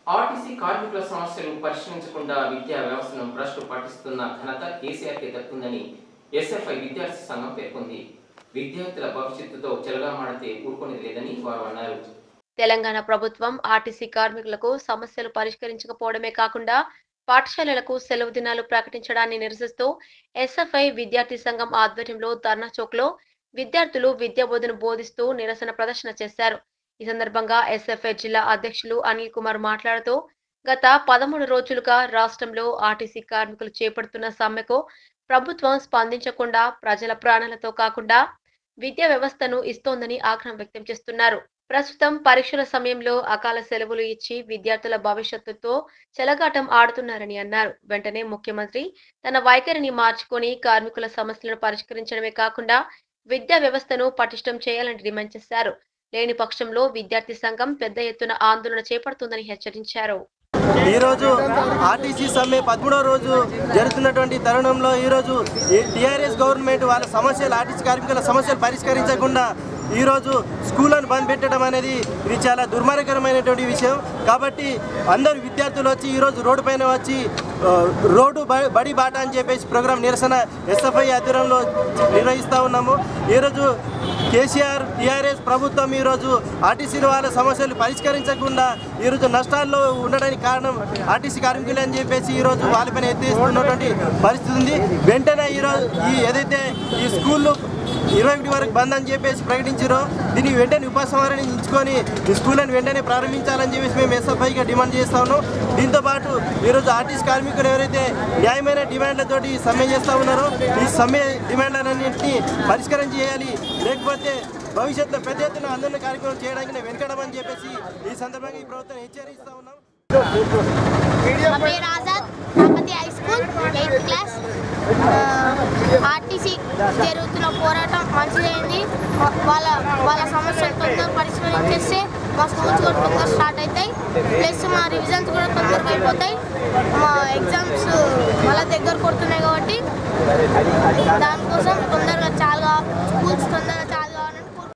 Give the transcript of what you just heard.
RTC కార్మికుల సమస్యలు పరిష్కరించకుండా విద్యా వ్యవస్థను భ్రష్టు పట్టిస్తున్న ఘనత కేసీఆర్కే దక్కుందని ఎస్ఎఫ్ఐ విద్యార్థి సంఘం పేర్కొంది విద్యార్థుల భవిష్యత్తుతో చెలగామాడితే ఊరుకునేది లేదని వారు అన్నారు తెలంగాణ ప్రభుత్వం ఆర్టీసీ కార్మికులకు సమస్యలు పరిష్కరించకపోవడమే కాకుండా పాఠశాలలకు సెలవు దినాలు ప్రకటించడాన్ని నిరసిస్తూ ఎస్ఎఫ్ఐ విద్యార్థి సంఘం ఆధ్వర్యంలో ధర్నా చౌక్ లో విద్యార్థులు విద్యా బోధన బోధిస్తూ నిరసన ప్రదర్శన చేశారు ఈ సందర్భంగా ఎస్ఎఫ్ఐ జిల్లా అధ్యక్షులు అనిల్ కుమార్ మాట్లాడుతూ గత పదమూడు రోజులుగా రాష్ట్రంలో ఆర్టీసీ కార్మికులు చేపడుతున్న సమ్మెకు ప్రభుత్వం స్పందించకుండా ప్రజల ప్రాణాలతో కాకుండా విద్యా వ్యవస్థను ఇస్తోందని ఆగ్రహం వ్యక్తం చేస్తున్నారు ప్రస్తుతం పరీక్షల సమయంలో అకాల సెలవులు ఇచ్చి విద్యార్థుల భవిష్యత్తుతో చెలగాటం ఆడుతున్నారని అన్నారు వెంటనే ముఖ్యమంత్రి తన వైఖరిని మార్చుకొని కార్మికుల సమస్యలను పరిష్కరించడమే కాకుండా విద్యా వ్యవస్థను పటిష్టం చేయాలని డిమాండ్ చేశారు లేని పక్షంలో విద్యార్థి సంఘం పెద్ద ఎత్తున ఆందోళన చేపడుతుందని హెచ్చరించారు ఈరోజు ఆర్టీసీ సమ్మె పదమూడవ రోజు జరుగుతున్నటువంటి తరుణంలో ఈరోజు ఈ టీఆర్ఎస్ గవర్నమెంట్ వాళ్ళ సమస్యలు ఆర్టీసీ కార్మికుల సమస్యలు పరిష్కరించకుండా ఈరోజు స్కూళ్ళను బంద్ పెట్టడం అనేది ఇది చాలా దుర్మార్గకరమైనటువంటి విషయం కాబట్టి అందరు విద్యార్థులు వచ్చి ఈరోజు రోడ్డు పైన వచ్చి ఆ, రోడ్డు బ- బడి బాట అని చెప్పేసి ప్రోగ్రాం నిరసన ఎస్ఎఫ్ఐ ఆధ్వర్యంలో నిర్వహిస్తూ ఉన్నాము ఈరోజు కేసీఆర్ టీఆర్ఎస్ ప్రభుత్వం ఈరోజు ఆర్టీసీ వాళ్ళ సమస్యలు పరిష్కరించకుండా ఈరోజు నష్టాల్లో ఉండడానికి కారణం ఆర్టీసీ కార్మికులు అని చెప్పేసి ఈరోజు వాళ్ళపైన ఎత్తేస్తున్నటువంటి పరిస్థితి ఉంది వెంటనే ఈరోజు ఈ ఏదైతే ఈ స్కూళ్ళు ఇరవై ఒకటి వరకు బంద్ అని చెప్పేసి ప్రకటించారో దీన్ని వెంటనే ఉపసంహరణ ఇచ్చుకొని ఈ స్కూళ్ళని వెంటనే ప్రారంభించాలని చెప్పేసి మేము ఎస్ఎఫ్ఐగా డిమాండ్ చేస్తా ఉన్నాం దీంతో పాటు ఈరోజు ఆర్టీసీ కార్మికులు ఎవరైతే న్యాయమైన డిమాండ్లతోటి సమ్మె చేస్తూ ఉన్నారో ఈ సమ్మె డిమాండ్లన్నింటినీ పరిష్కారం చేయాలి లేకపోతే భవిష్యత్తులో పెద్ద ఎత్తున ఆందోళన కార్యక్రమం చేయడానికి నేను వెనకడమని చెప్పేసి ఈ సందర్భంగా ఈ ప్రభుత్వం హెచ్చరిస్తా ఉన్నాం నా పేరు Azad Kakatiya high school eighth class RTC జరుగుతున్న పోరాటం మంచిదైంది వా- వాళ్ళ వాళ్ళ సమస్యలు తొందరగా పరిష్కరించేస్తే మా స్కూల్స్ కూడా తొందరగా స్టార్ట్ అవుతాయి ప్లస్ మా రివిజన్స్ కూడా తొందరగా అయిపోతాయి మా ఎగ్జామ్స్ వాళ్ళ దగ్గర కొడుతున్నాయి కాబట్టి దానికోసం తొందరగా చాలా స్కూల్స్ తొందరగా